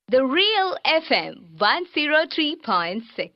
The Real FM 103.6.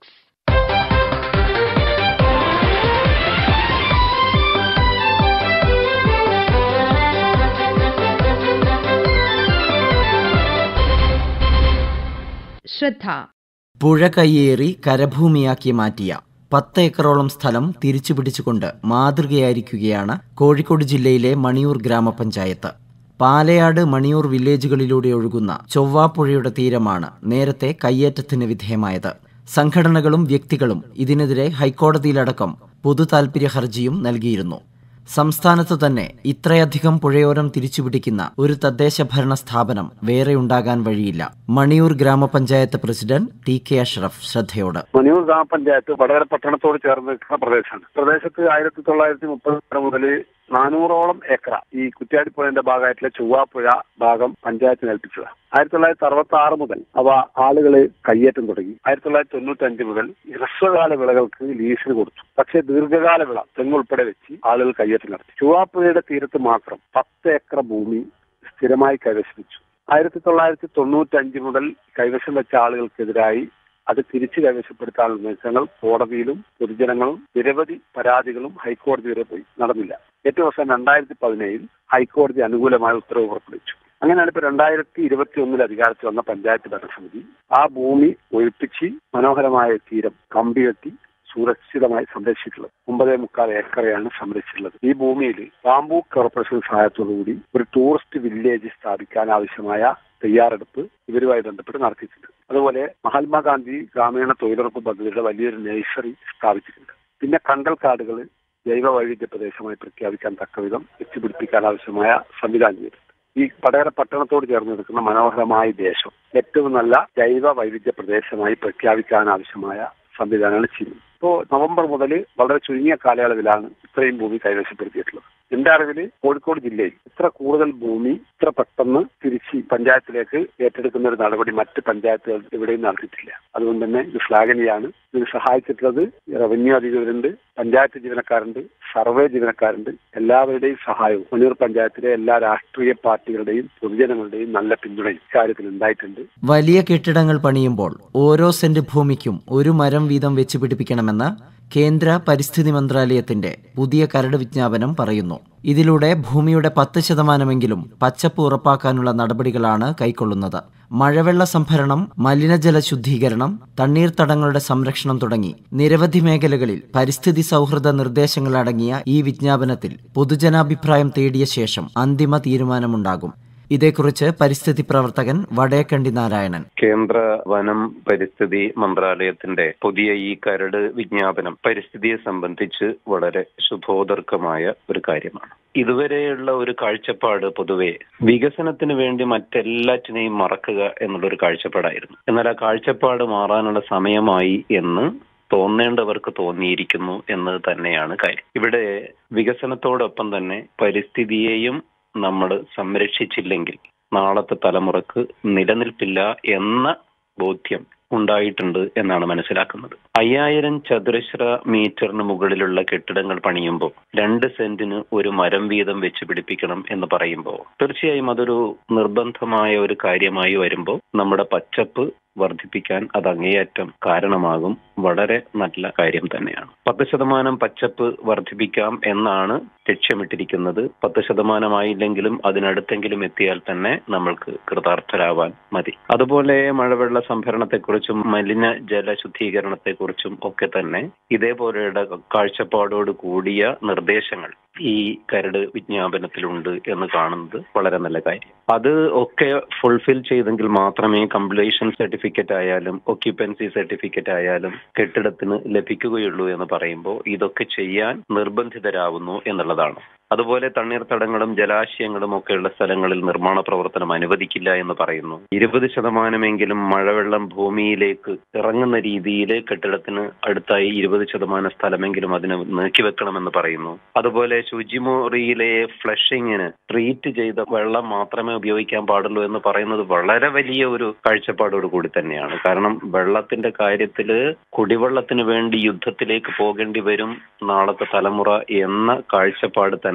ശ്രദ്ധ പുഴ കയ്യേറി കരഭൂമിയാക്കി മാറ്റിയ പത്ത് ഏക്കറോളം സ്ഥലം തിരിച്ചുപിടിച്ചുകൊണ്ട് മാതൃകയായിരിക്കുകയാണ് കോഴിക്കോട് ജില്ലയിലെ മണിയൂർ ഗ്രാമപഞ്ചായത്ത് പാലയാട് മണിയൂർ വില്ലേജുകളിലൂടെ ഒഴുകുന്ന ചൊവ്വാപ്പുഴയുടെ തീരമാണ് നേരത്തെ കയ്യേറ്റത്തിന് വിധേയമായത് സംഘടനകളും വ്യക്തികളും ഇതിനെതിരെ ഹൈക്കോടതിയിലടക്കം പൊതു താൽപര്യ ഹർജിയും നൽകിയിരുന്നു സംസ്ഥാനത്തു തന്നെ ഇത്രയധികം പുഴയോരം തിരിച്ചുപിടിക്കുന്ന ഒരു തദ്ദേശ ഭരണ സ്ഥാപനം വേറെ ഉണ്ടാകാൻ വഴിയില്ല മണിയൂർ ഗ്രാമപഞ്ചായത്ത് പ്രസിഡന്റ് ടി കെ അഷ്റഫ് ശ്രദ്ധയോട് മണിയൂർ ഗ്രാമപഞ്ചായത്ത് വടകര പട്ടണത്തോട് ചേർന്ന് നിൽക്കുന്ന പ്രദേശമാണ് പ്രദേശത്ത് ആയിരത്തി തൊള്ളായിരത്തി മുപ്പത്തി മുതൽ നാനൂറോളം ഏക്കറ ഈ കുറ്റ്യാടിപ്പുഴന്റെ ഭാഗമായിട്ടുള്ള ചൊവ്വാപ്പുഴ ഭാഗം പഞ്ചായത്തിന് ഏൽപ്പിച്ചതാണ് ആയിരത്തി തൊള്ളായിരത്തി അറുപത്തി ആറ് മുതൽ അവ ആളുകൾ കയ്യേറ്റം തുടങ്ങി ആയിരത്തി തൊള്ളായിരത്തി തൊണ്ണൂറ്റി അഞ്ച് മുതൽ ഹ്രസ്വകാല വിളകൾക്ക് ലീസിന് കൊടുത്തു പക്ഷേ ദീർഘകാല വിള തെങ്ങുൾപ്പെടെ വെച്ച് ആളുകൾ കയ്യേറ്റം നടത്തി ചൊവ്വാപ്പുഴയുടെ തീരത്ത് മാത്രം പത്ത് ഏക്കർ ഭൂമി സ്ഥിരമായി കൈവശം വെച്ചു ആയിരത്തി തൊള്ളായിരത്തി തൊണ്ണൂറ്റി അഞ്ച് മുതൽ കൈവശം വെച്ച ആളുകൾക്കെതിരായി അത് തിരിച്ചു കൈവശപ്പെടുത്താനുള്ള നീക്കങ്ങൾ കോടതിയിലും പൊതുജനങ്ങളും നിരവധി പരാതികളും ഹൈക്കോടതി വരെ പോയി നടന്നില്ല ഏറ്റവും അവസാനം രണ്ടായിരത്തി പതിനേഴിൽ ഹൈക്കോടതി അനുകൂലമായ ഉത്തരവ് പുറപ്പെടുവിച്ചു അങ്ങനെയാണ് ഇപ്പൊ രണ്ടായിരത്തി ഇരുപത്തി ഒന്നിൽ അധികാരത്തിൽ വന്ന പഞ്ചായത്ത് ഭരണസമിതി ആ ഭൂമി ഒഴിപ്പിച്ച് മനോഹരമായ തീരം കമ്പികെട്ടി സുരക്ഷിതമായി സംരക്ഷിച്ചിട്ടുള്ളത് ഒമ്പതേ മുക്കാൽ ഏക്കറയാണ് സംരക്ഷിച്ചിട്ടുള്ളത് ഈ ഭൂമിയിൽ ബാംബു കോർപ്പറേഷൻ സഹായത്തോടുകൂടി ഒരു ടൂറിസ്റ്റ് വില്ലേജ് സ്ഥാപിക്കാൻ ആവശ്യമായ തയ്യാറെടുപ്പ് ഇവരുമായി ബന്ധപ്പെട്ട് നടത്തിയിട്ടുണ്ട് അതുപോലെ മഹാത്മാഗാന്ധി ഗ്രാമീണ തൊഴിലുറപ്പ് പദ്ധതിയുടെ വലിയൊരു നഴ്സറി സ്ഥാപിച്ചിട്ടുണ്ട് പിന്നെ കണ്ടൽക്കാടുകൾ ജൈവ വൈവിധ്യ പ്രദേശമായി പ്രഖ്യാപിക്കാൻ തക്കവിധം വെച്ചുപിടിപ്പിക്കാൻ ആവശ്യമായ സംവിധാനം ചെയ്തിട്ടുണ്ട് ഈ വടകര പട്ടണത്തോട് ചേർന്ന് നിൽക്കുന്ന മനോഹരമായ ദേശം ഏറ്റവും നല്ല ജൈവ വൈവിധ്യ പ്രദേശമായി പ്രഖ്യാപിക്കാൻ ആവശ്യമായ സംവിധാനമാണ് ചെയ്യുന്നത് ഇപ്പോൾ നവംബർ മുതൽ വളരെ ചുരുങ്ങിയ കാലയളവിലാണ് ഇത്രയും ഭൂമി കൈവശപ്പെടുത്തിയിട്ടുള്ളത് എന്റെ അറിവിൽ കോഴിക്കോട് ജില്ലയിൽ ഇത്ര കൂടുതൽ ഭൂമി ഇത്ര പെട്ടെന്ന് തിരിച്ച് പഞ്ചായത്തിലേക്ക് ഏറ്റെടുക്കുന്ന ഒരു നടപടി മറ്റ് പഞ്ചായത്തുകൾ എവിടെയും നടത്തിയിട്ടില്ല അതുകൊണ്ട് തന്നെ ഇത് ശ്ലാഘനീയാണ് ഇതിന് സഹായിച്ചിട്ടുള്ളത് റവന്യൂ അധികൃതരുണ്ട് പഞ്ചായത്ത് ജീവനക്കാരുണ്ട് സർവേ ജീവനക്കാരുണ്ട് എല്ലാവരുടെയും സഹായവും മുനീർ പഞ്ചായത്തിലെ എല്ലാ രാഷ്ട്രീയ പാർട്ടികളുടെയും പൊതുജനങ്ങളുടെയും നല്ല പിന്തുണയും ഇക്കാര്യത്തിൽ ഉണ്ടായിട്ടുണ്ട് വലിയ കെട്ടിടങ്ങൾ പണിയുമ്പോൾ ഓരോ സെന്റ് ഭൂമിക്കും ഒരു മരം വീതം വെച്ച് പിടിപ്പിക്കണമെന്ന് കേന്ദ്ര പരിസ്ഥിതി മന്ത്രാലയത്തിന്റെ പുതിയ കരട് വിജ്ഞാപനം പറയുന്നു ഇതിലൂടെ ഭൂമിയുടെ പത്ത് ശതമാനമെങ്കിലും പച്ചപ്പ് ഉറപ്പാക്കാനുള്ള നടപടികളാണ് കൈക്കൊള്ളുന്നത് മഴവെള്ള സംഭരണം മലിനജല ശുദ്ധീകരണം തണ്ണീർത്തടങ്ങളുടെ സംരക്ഷണം തുടങ്ങി നിരവധി മേഖലകളിൽ പരിസ്ഥിതി സൗഹൃദ നിർദ്ദേശങ്ങളടങ്ങിയ ഈ വിജ്ഞാപനത്തിൽ പൊതുജനാഭിപ്രായം തേടിയ ശേഷം അന്തിമ തീരുമാനമുണ്ടാകും ഇതേക്കുറിച്ച് പരിസ്ഥിതി പ്രവർത്തകൻ വടേക്കണ്ടി നാരായണൻ കേന്ദ്ര വനം പരിസ്ഥിതി മന്ത്രാലയത്തിന്റെ പുതിയ ഈ കരട് വിജ്ഞാപനം പരിസ്ഥിതിയെ സംബന്ധിച്ച് വളരെ ശുഭോദർക്കമായ ഒരു കാര്യമാണ് ഇതുവരെയുള്ള ഒരു കാഴ്ചപ്പാട് പൊതുവെ വികസനത്തിന് വേണ്ടി മറ്റെല്ലാറ്റിനെയും മറക്കുക എന്നുള്ളൊരു കാഴ്ചപ്പാടായിരുന്നു എന്നാൽ ആ കാഴ്ചപ്പാട് മാറാനുള്ള സമയമായി എന്ന് തോന്നേണ്ടവർക്ക് തോന്നിയിരിക്കുന്നു എന്നത് തന്നെയാണ് കാര്യം ഇവിടെ വികസനത്തോടൊപ്പം തന്നെ പരിസ്ഥിതിയെയും നമ്മൾ സംരക്ഷിച്ചില്ലെങ്കിൽ നാളത്തെ തലമുറക്ക് നിലനിൽപ്പില്ല എന്ന ബോധ്യം ഉണ്ടായിട്ടുണ്ട് എന്നാണ് മനസ്സിലാക്കുന്നത് അയ്യായിരം ചതുരശ്ര മീറ്ററിന് മുകളിലുള്ള കെട്ടിടങ്ങൾ പണിയുമ്പോൾ രണ്ട് സെന്റിന് ഒരു മരം വീതം വെച്ച് പിടിപ്പിക്കണം എന്ന് പറയുമ്പോൾ തീർച്ചയായും അതൊരു നിർബന്ധമായ ഒരു കാര്യമായി വരുമ്പോൾ നമ്മുടെ പച്ചപ്പ് വർദ്ധിപ്പിക്കാൻ അത് അങ്ങേയറ്റം കാരണമാകും വളരെ നല്ല കാര്യം തന്നെയാണ് പത്ത് ശതമാനം പച്ചപ്പ് വർദ്ധിപ്പിക്കാം എന്നാണ് ലക്ഷ്യമിട്ടിരിക്കുന്നത് പത്ത് ശതമാനമായില്ലെങ്കിലും അതിനടുത്തെങ്കിലും എത്തിയാൽ തന്നെ നമ്മൾക്ക് കൃതാർത്ഥരാവാൻ മതി അതുപോലെ മഴവെള്ള സംഭരണത്തെക്കുറിച്ചും മലിന ജല ശുദ്ധീകരണത്തെക്കുറിച്ചും ഒക്കെ തന്നെ ഇതേപോലെയുള്ള കാഴ്ചപ്പാടോട് കൂടിയ നിർദ്ദേശങ്ങൾ ഈ കരട് വിജ്ഞാപനത്തിലുണ്ട് എന്ന് കാണുന്നത് വളരെ നല്ല കാര്യം അത് ഒക്കെ ഫുൾഫിൽ ചെയ്തെങ്കിൽ മാത്രമേ കംപ്ലീഷൻ സർട്ടിഫിക്കറ്റ് ആയാലും ഒക്യുപ്പൻസി സർട്ടിഫിക്കറ്റ് ആയാലും കെട്ടിടത്തിന് ലഭിക്കുകയുള്ളൂ എന്ന് പറയുമ്പോൾ ഇതൊക്കെ ചെയ്യാൻ നിർബന്ധിതരാകുന്നു എന്നുള്ളതാണ് അതുപോലെ തണ്ണീർത്തടങ്ങളും ജലാശയങ്ങളും ഒക്കെയുള്ള സ്ഥലങ്ങളിൽ നിർമ്മാണ പ്രവർത്തനം അനുവദിക്കില്ല എന്ന് പറയുന്നു ഇരുപത് ശതമാനമെങ്കിലും മഴവെള്ളം ഭൂമിയിലേക്ക് ഇറങ്ങുന്ന രീതിയിൽ കെട്ടിടത്തിന് അടുത്തായി ഇരുപത് ശതമാനം സ്ഥലമെങ്കിലും അതിന് നീക്കിവെക്കണമെന്ന് പറയുന്നു അതുപോലെ ശുചിമുറിയിലെ ഫ്ലഷിങ്ങിന് ട്രീറ്റ് ചെയ്ത വെള്ളം മാത്രമേ ഉപയോഗിക്കാൻ പാടുള്ളൂ എന്ന് പറയുന്നത് വളരെ വലിയ ഒരു കാഴ്ചപ്പാടോട് കൂടി തന്നെയാണ് കാരണം വെള്ളത്തിന്റെ കാര്യത്തിൽ കുടിവെള്ളത്തിന് വേണ്ടി യുദ്ധത്തിലേക്ക് പോകേണ്ടി വരും നാളത്തെ തലമുറ എന്ന കാഴ്ചപ്പാട് തന്നെ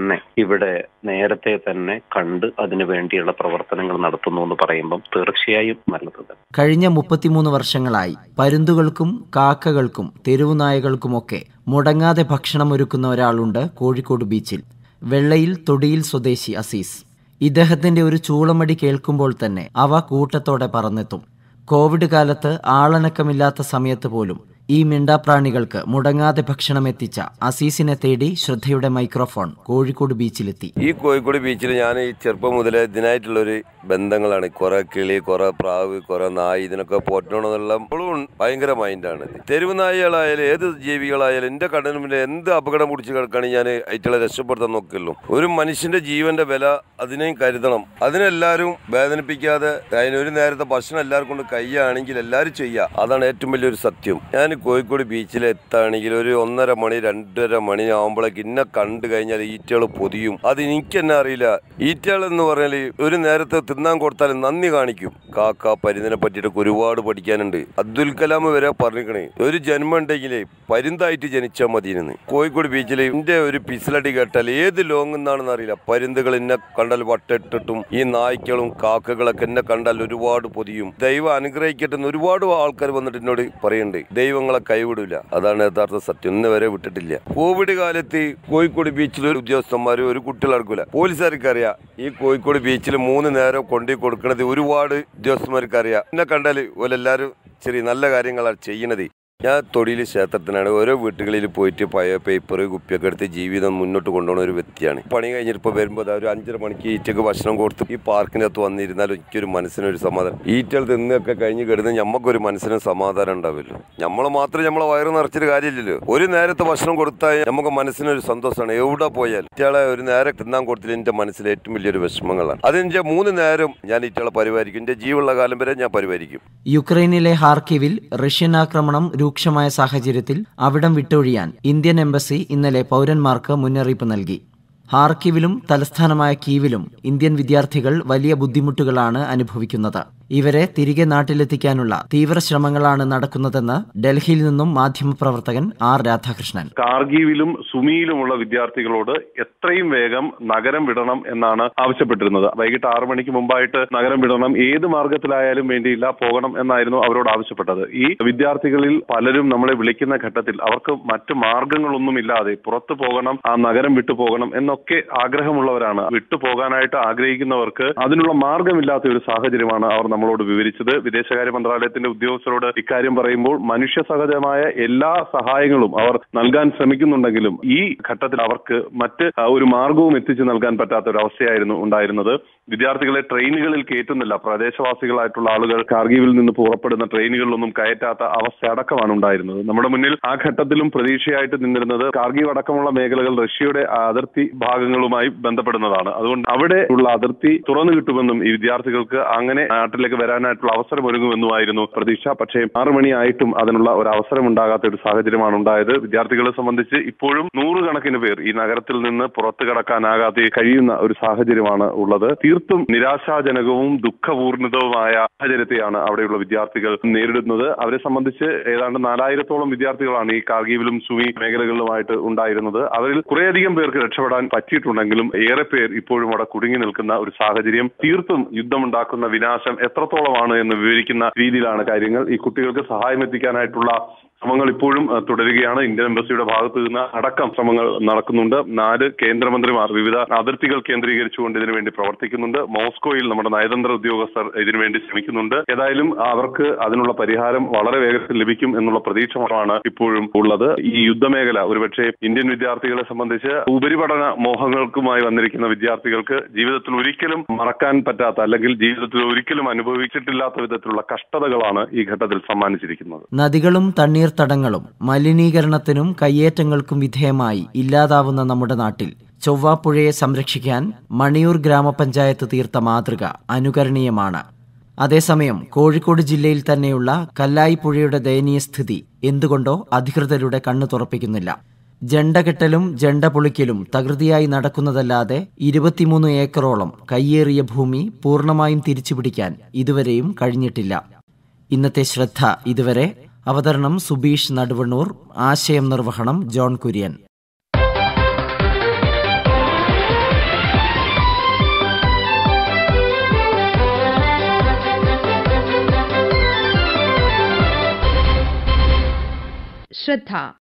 തന്നെ ഇവിടെ നേരത്തെ തന്നെ കണ്ട് അതിനു വേണ്ടിയുള്ള പ്രവർത്തനങ്ങൾ നടത്തുന്നു എന്ന് പറയുമ്പം തീർച്ചയായും നല്ലത് തന്നെ. കഴിഞ്ഞ മുപ്പത്തിമൂന്ന് വർഷങ്ങളായി പരുന്തുകൾക്കും കാക്കകൾക്കും തെരുവുനായകൾക്കുമൊക്കെ മുടങ്ങാതെ ഭക്ഷണം ഒരുക്കുന്ന ഒരാളുണ്ട് കോഴിക്കോട് ബീച്ചിൽ വെള്ളയിൽ തൊടിയിൽ സ്വദേശി അസീസ് ഇദ്ദേഹത്തിന്റെ ഒരു ചൂളമടി കേൾക്കുമ്പോൾ തന്നെ അവ കൂട്ടത്തോടെ പറന്നെത്തും കോവിഡ് കാലത്ത് ആളനക്കമില്ലാത്ത സമയത്ത് പോലും ഈ മിണ്ടാപ്രാണികൾക്ക് മുടങ്ങാതെ ഭക്ഷണം എത്തിച്ച അസീസിനെ തേടി ശ്രദ്ധയുടെ മൈക്രോഫോൺ കോഴിക്കോട് ബീച്ചിലെത്തി ഈ കോഴിക്കോട് ബീച്ചിൽ ഞാൻ ഈ ചെറുപ്പം മുതലേ ഇതിനായിട്ടുള്ളൊരു ബന്ധങ്ങളാണ് കുറെ കിളി കുറെ പ്രാവ് കുറെ നായി ഇതിനൊക്കെ പോറ്റണമെന്നുള്ള ഇപ്പോഴും ഭയങ്കര മൈൻഡാണ് തെരുവ് നായികളായാലും ഏത് ജീവികളായാലും എൻ്റെ കണ്ണിന് മുന്നിൽ എന്ത് അപകടം പിടിച്ച് കിടക്കുകയാണെങ്കിൽ ഞാൻ അയറ്റുകളെ രക്ഷപ്പെടുത്താൻ നോക്കുള്ളൂ ഒരു മനുഷ്യന്റെ ജീവന്റെ വില അതിനെയും കരുതണം അതിനെല്ലാവരും വേദനിപ്പിക്കാതെ അതിനൊരു നേരത്തെ ഭക്ഷണം എല്ലാവർക്കും കൊണ്ട് കയ്യാണെങ്കിൽ എല്ലാവരും ചെയ്യുക അതാണ് ഏറ്റവും വലിയൊരു സത്യം ഞാൻ കോഴിക്കോട് ബീച്ചിൽ എത്താണെങ്കിൽ ഒരു ഒന്നര മണി രണ്ടര മണി ആകുമ്പോഴേക്ക് ഇന്നെ കണ്ടു കഴിഞ്ഞാൽ ഈറ്റകൾ പൊതിയും അത് എനിക്ക് തന്നെ അറിയില്ല ഈറ്റകൾ എന്ന് പറഞ്ഞാൽ ഒരു നേരത്തെ തിന്നാൻ കൊടുത്താൽ നന്ദി കാണിക്കും കാക്ക പരിന്തിനെ പറ്റിയിട്ടൊക്കെ ഒരുപാട് പഠിക്കാനുണ്ട് അബ്ദുൽ കലാം വരെ പറഞ്ഞിരിക്കണേ ഒരു ജന്മം ഉണ്ടെങ്കിലേ പരുന്തായിട്ട് ജനിച്ചാൽ മതിയെന്ന് കോഴിക്കോട് ബീച്ചിൽ എന്റെ ഒരു പിസിലടി കേട്ടാൽ ഏത് ലോങ് എന്നാണെന്ന് അറിയില്ല പരുന്തുകൾ എന്നെ കണ്ടാൽ വട്ടിട്ടിട്ടും ഈ നായ്ക്കളും കാക്കകളൊക്കെ എന്നെ കണ്ടാൽ ഒരുപാട് പൊതിയും ദൈവം അനുഗ്രഹിക്കട്ടെ എന്ന് ഒരുപാട് ആൾക്കാർ വന്നിട്ട് എന്നോട് പറയുന്നുണ്ട് ദൈവങ്ങളെ കൈവിടില്ല അതാണ് യഥാർത്ഥ സത്യം ഇന്ന് വരെ വിട്ടിട്ടില്ല കോവിഡ് കാലത്ത് കോഴിക്കോട് ബീച്ചിൽ ഒരു ഉദ്യോഗസ്ഥന്മാർ ഒരു കുട്ടികൾ നടക്കൂല പോലീസുകാർക്ക് അറിയാം ഈ കോഴിക്കോട് ബീച്ചിൽ മൂന്ന് നേരം കൊണ്ടു കൊടുക്കുന്നത് ഒരുപാട് ഉദ്യോഗസ്ഥന്മാർക്ക് അറിയാം എന്നെ കണ്ടാൽ ഓലെല്ലാവരും ചെറിയ നല്ല കാര്യങ്ങളാണ് ചെയ്യണത് ഞാൻ തൊടിയിൽ ക്ഷേത്രത്തിനാണ് ഓരോ വീട്ടുകളിൽ പോയിട്ട് പഴയ പേപ്പർ കുപ്പിയൊക്കെ എടുത്ത് ജീവിതം മുന്നോട്ട് കൊണ്ടുപോകുന്ന ഒരു വ്യക്തിയാണ് പണി കഴിഞ്ഞിട്ട് ഇപ്പോൾ വരുമ്പോൾ ഒരു അഞ്ചര മണിക്ക് ഈറ്റക്ക് ഭക്ഷണം കൊടുത്ത് ഈ പാർക്കിൻ്റെ അകത്ത് വന്നിരുന്നാൽ എനിക്കൊരു മനസ്സിനൊരു സമാധാനം ഈറ്റകൾ തിന്നൊക്കെ കഴിഞ്ഞ് കിടന്ന് ഞമ്മക്കൊരു മനസ്സിന് സമാധാനം ഉണ്ടാവില്ലോ നമ്മൾ മാത്രം നമ്മളെ വയറ് നിറച്ചിട്ട് കാര്യമില്ലല്ലോ ഒരു നേരത്തെ ഭക്ഷണം കൊടുത്താൽ നമുക്ക് മനസ്സിനൊരു സന്തോഷമാണ് എവിടെ പോയാൽ ഈറ്റകളെ ഒരു നേരം തിന്നാൻ കൊടുത്തില്ല എൻ്റെ മനസ്സിൽ ഏറ്റവും വലിയൊരു വിഷമങ്ങളാണ് അതെൻ്റെ മൂന്ന് നേരം ഞാൻ ഈറ്റകളെ പരിപാലിക്കും എൻ്റെ ജീവുള്ള കാലം വരെ ഞാൻ പരിപാലിക്കും യുക്രൈനിലെ ഹാർക്കിവിൽ റഷ്യൻ ആക്രമണം രൂക്ഷമായ സാഹചര്യത്തിൽ അവിടം വിട്ടൊഴിയാൻ ഇന്ത്യൻ എംബസി ഇന്നലെ പൗരന്മാർക്ക് മുന്നറിയിപ്പ് നൽകി ഹാർക്കിവിലും തലസ്ഥാനമായ കീവിലും ഇന്ത്യൻ വിദ്യാർത്ഥികൾ വലിയ ബുദ്ധിമുട്ടുകളാണ് അനുഭവിക്കുന്നത് ഇവരെ തിരികെ നാട്ടിലെത്തിക്കാനുള്ള തീവ്ര ശ്രമങ്ങളാണ് നടക്കുന്നതെന്ന് ഡൽഹിയിൽ നിന്നും മാധ്യമപ്രവർത്തകൻ ആർ രാധാകൃഷ്ണൻ കാർഗീവിലും സുമിയിലുമുള്ള വിദ്യാർത്ഥികളോട് എത്രയും വേഗം നഗരം വിടണം എന്നാണ് ആവശ്യപ്പെട്ടിരുന്നത് വൈകിട്ട് ആറു മണിക്ക് മുമ്പായിട്ട് നഗരം വിടണം ഏത് മാർഗത്തിലായാലും വേണ്ടിയില്ല പോകണം എന്നായിരുന്നു അവരോട് ആവശ്യപ്പെട്ടത് ഈ വിദ്യാർത്ഥികളിൽ പലരും നമ്മളെ വിളിക്കുന്ന ഘട്ടത്തിൽ അവർക്ക് മറ്റു മാർഗങ്ങളൊന്നും ഇല്ലാതെ പുറത്തു പോകണം ആ നഗരം വിട്ടു പോകണം എന്നൊക്കെ ആഗ്രഹമുള്ളവരാണ് വിട്ടു പോകാനായിട്ട് ആഗ്രഹിക്കുന്നവർക്ക് അതിനുള്ള മാർഗമില്ലാത്ത ഒരു സാഹചര്യമാണ് അവർ നമ്മളോട് വിവരിച്ചത് വിദേശകാര്യ മന്ത്രാലയത്തിന്റെ ഉദ്യോഗസ്ഥരോട് ഇക്കാര്യം പറയുമ്പോൾ മനുഷ്യ സഹജമായ എല്ലാ സഹായങ്ങളും അവർ നൽകാൻ ശ്രമിക്കുന്നുണ്ടെങ്കിലും ഈ ഘട്ടത്തിൽ അവർക്ക് മറ്റ് ആ, ഒരു മാർഗവും എത്തിച്ചു നൽകാൻ പറ്റാത്ത ഒരു അവസ്ഥയായിരുന്നു ഉണ്ടായിരുന്നത് വിദ്യാർത്ഥികളെ ട്രെയിനുകളിൽ കയറ്റുന്നില്ല പ്രദേശവാസികളായിട്ടുള്ള ആളുകൾ കാർഗീവിൽ നിന്ന് പുറപ്പെടുന്ന ട്രെയിനുകളിലൊന്നും കയറ്റാത്ത അവസ്ഥ അടക്കമാണ് ഉണ്ടായിരുന്നത് നമ്മുടെ മുന്നിൽ ആ ഘട്ടത്തിലും പ്രതീക്ഷയായിട്ട് നിന്നിരുന്നത് കാർഗീവ് അടക്കമുള്ള മേഖലകൾ റഷ്യയുടെ അതിർത്തി ഭാഗങ്ങളുമായി ബന്ധപ്പെടുന്നതാണ് അതുകൊണ്ട് അവിടെ ഉള്ള അതിർത്തി തുറന്നു കിട്ടുമെന്നും ഈ വിദ്യാർത്ഥികൾക്ക് അങ്ങനെ നാട്ടിലേക്ക് വരാനായിട്ടുള്ള അവസരം ഒരുങ്ങുമെന്നുമായിരുന്നു പ്രതീക്ഷ പക്ഷേ ആറു മണിയായിട്ടും അതിനുള്ള ഒരു അവസരം ഉണ്ടാകാത്ത ഒരു സാഹചര്യമാണ് ഉണ്ടായത് വിദ്യാർത്ഥികളെ സംബന്ധിച്ച് ഇപ്പോഴും നൂറുകണക്കിന് പേർ ഈ നഗരത്തിൽ നിന്ന് പുറത്തു കടക്കാനാകാതെ കഴിയുന്ന ഒരു സാഹചര്യമാണ് ഉള്ളത് തീർത്തും നിരാശാജനകവും ദുഃഖപൂർണിതവുമായ സാഹചര്യത്തെയാണ് അവിടെയുള്ള വിദ്യാർത്ഥികൾ നേരിടുന്നത് അവരെ സംബന്ധിച്ച് ഏതാണ്ട് നാലായിരത്തോളം വിദ്യാർത്ഥികളാണ് ഈ കാർഗീവിലും സുമി മേഖലകളിലുമായിട്ട് ഉണ്ടായിരുന്നത് അവരിൽ കുറേയധികം പേർക്ക് രക്ഷപ്പെടാൻ പറ്റിയിട്ടുണ്ടെങ്കിലും ഏറെ പേർ ഇപ്പോഴും അവിടെ കുടുങ്ങി നിൽക്കുന്ന ഒരു സാഹചര്യം തീർത്തും യുദ്ധമുണ്ടാക്കുന്ന വിനാശം എത്രത്തോളമാണ് എന്ന് വിവരിക്കുന്ന രീതിയിലാണ് കാര്യങ്ങൾ ഈ കുട്ടികൾക്ക് സഹായം എത്തിക്കാനായിട്ടുള്ള ശ്രമങ്ങൾ ഇപ്പോഴും അഹ്, തുടരുകയാണ് ഇന്ത്യൻ എംബസിയുടെ ഭാഗത്തു നിന്ന് അടക്കം ശ്രമങ്ങൾ നടക്കുന്നുണ്ട് നാല് കേന്ദ്രമന്ത്രിമാർ വിവിധ അതിർത്തികൾ കേന്ദ്രീകരിച്ചുകൊണ്ട് ഇതിനു വേണ്ടി പ്രവർത്തിക്കുന്നുണ്ട് മോസ്കോയിൽ നമ്മുടെ നയതന്ത്ര ഉദ്യോഗസ്ഥർ ഇതിനുവേണ്ടി ശ്രമിക്കുന്നുണ്ട് ഏതായാലും അവർക്ക് അതിനുള്ള പരിഹാരം വളരെ വേഗത്തിൽ ലഭിക്കും എന്നുള്ള പ്രതീക്ഷമാണ് ഇപ്പോഴും ഉള്ളത് ഈ യുദ്ധമേഖല ഒരുപക്ഷെ ഇന്ത്യൻ വിദ്യാർത്ഥികളെ സംബന്ധിച്ച് ഉപരിപഠന മോഹങ്ങൾക്കുമായി വന്നിരിക്കുന്ന വിദ്യാർത്ഥികൾക്ക് ജീവിതത്തിൽ ഒരിക്കലും മറക്കാൻ പറ്റാത്ത അല്ലെങ്കിൽ ജീവിതത്തിൽ ഒരിക്കലും അനുഭവിച്ചിട്ടില്ലാത്ത വിധത്തിലുള്ള കഷ്ടതകളാണ് ഈ ഘട്ടത്തിൽ സമ്മാനിച്ചിരിക്കുന്നത് നദികളും തണ്ണീർത്തടങ്ങളും മലിനീകരണത്തിനും കയ്യേറ്റങ്ങൾക്കും വിധേയമായി ഇല്ലാതാവുന്ന നമ്മുടെ നാട്ടിൽ ചൊവ്വാപ്പുഴയെ സംരക്ഷിക്കാൻ മണിയൂർ ഗ്രാമപഞ്ചായത്ത് തീർത്ത മാതൃക അനുകരണീയമാണ് അതേസമയം കോഴിക്കോട് ജില്ലയിൽ തന്നെയുള്ള കല്ലായി പുഴയുടെ ദയനീയ സ്ഥിതി എന്തുകൊണ്ടോ അധികൃതരുടെ കണ്ണു തുറപ്പിക്കുന്നില്ല ജണ്ട കെട്ടലും ജണ്ട പൊളിക്കലും തകൃതിയായി നടക്കുന്നതല്ലാതെ ഇരുപത്തിമൂന്ന് ഏക്കറോളം കയ്യേറിയ ഭൂമി പൂർണ്ണമായും തിരിച്ചുപിടിക്കാൻ ഇതുവരെയും കഴിഞ്ഞിട്ടില്ല ഇന്നത്തെ ശ്രദ്ധ ഇതുവരെ അവതരണം സുബീഷ് നടുവണ്ണൂർ ആശയം നിർവഹണം ജോൺ കുര്യൻ ശ്രദ്ധ